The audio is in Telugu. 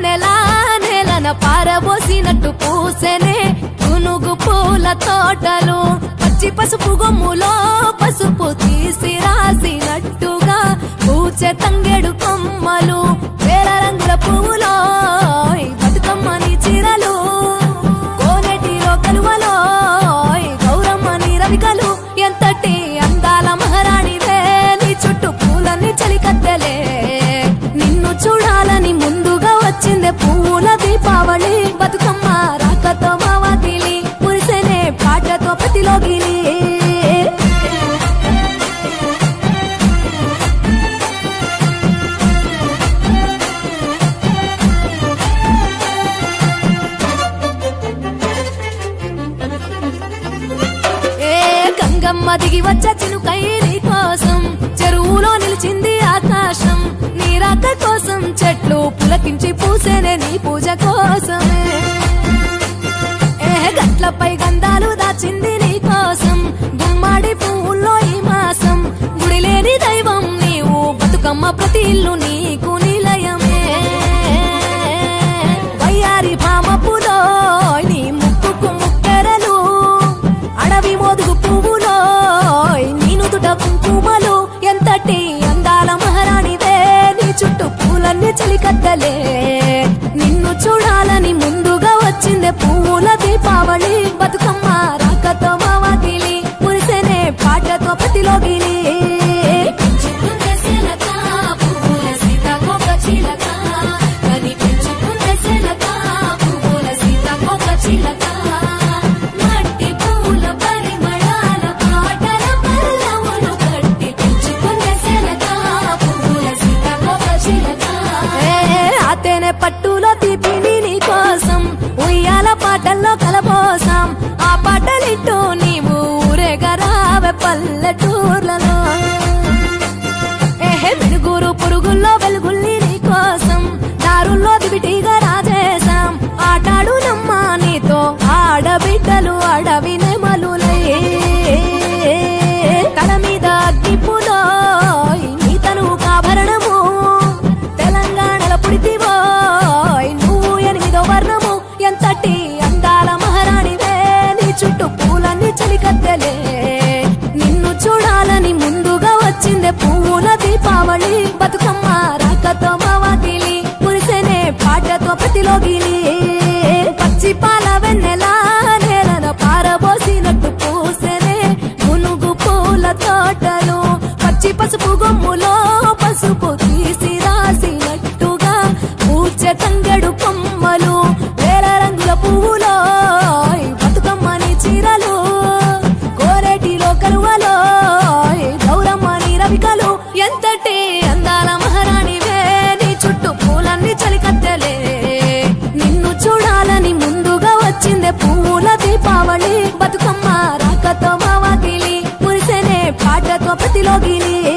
వెన్నెలా నేలన పారబోసినట్టు పూసెనే పునుగు పూల తోటలు పచ్చి పసుపు గొమ్ములో పసుపు తీసి రాసినట్టుగా పూచె తంగెడు కొమ్మలు వేల రంగుల పువ్వులో ఈ బతుకమ్మని చీరలు కోనేటిలో కలువలో ఈ గౌరమ్మని రవికలు ఎంతటి అందాల మహారాణివే నీ చుట్టూ పూలన్నీ చలికత్తెలే నిన్ను చూడాలని ముందుగా వచ్చిందే పూల దీపావళి బతుకమ్మ రాకతో మావాకిలి మురిసెనే పాటతో ప్రతిలోగిలి ఏ గంగమ్మ దిగి వచ్చ చినుకై నీ కోసం చెరువులో నిలిచింది ఆకాశం నీ రాక కోసం చెట్లు పులకించి పూసేనే నీ పూజ కోసమే ఏ గట్లపై గంధాలు దాచింది నీ కోసం గుమ్మాడి పువ్వుల్లో ఈ మాసం గుడి లేని దైవం నీవు బతుకమ్మ ప్రతి ఇల్లు నీకు నిలయమే వయ్యారి భామపులో నీ ముక్కుకు ముక్కెరలు అడవి మోదుగు పువ్వులో నీ నుదుట కుంకుమలు ఎంతటి అందాల మహారాణివే నీ చుట్టూ పూలన్నీ చలికత్తలే నిన్ను చూడాలని ముందుగా వచ్చిందే పువ్వుల దీపావళి బతుకమ్మ రాకతో మావాకిలి మురిసెనే పాటతో ప్రతిలోగిలి మట్టి పూల పరిమళాల పాటల పల్లవులు కట్టి పెంచుకునే శిలక పువ్వుల సీతాకోక చిలక అతేనే పట్టులో తీపిని నీ కోసం ఉయ్యాల పాటల్లో కలబోసాం ఆ పాటలిట్టు నీవు ఊరేగరావే పల్లెటూర్లలో ఏహే వెలుగురు పురుగుల్లో వెలుగుల్ని నీ కోసం దారుల్లో దివిటీగా రాజేశాం ఆటాడు నమ్మ నీతో ఆడబిడ్డలు అడవి నెమలులే తల మీద అగ్గిపులో నీ తను కాభరణము తెలంగాణల పుడితివో నువ్వు ఎనిమిదో వర్ణము ఎంతటి అందాల మహారాణివే నీ చుట్టూ పూలన్నీ చలికత్తెలే నిన్ను చూడాలని ముందుగా వచ్చిందే పువ్వుల దీపావళి బతుకమ్మ రాకతో మావాకిలి మురిసెనే పాటతో ప్రతిలోగిలి పచ్చి పాల వెన్నెలా నేలన పారబోసినట్టు పూసెనే మునుగు పూల తోటలు పచ్చి పసుపు గొమ్ములో పసుపు తీసి రాసినట్టుగా పూచె తంగెడు కొమ్మలు వేల రంగుల పువ్వులో ఈ బతుకమ్మని చీరలు కోరేటిలో కలువలో ఈ గౌరమ్మని రవికలు ఎంతటి అందాల మహారాణివే నీ చుట్టూ పూలన్నీ చలికత్తెలే నిన్ను చూడాలని ముందుగా వచ్చిందే పూల దీపావళి బతుకమ్మ రాకతో మావాకిలి మురిసెనే పాటతో ప్రతిలోగిలి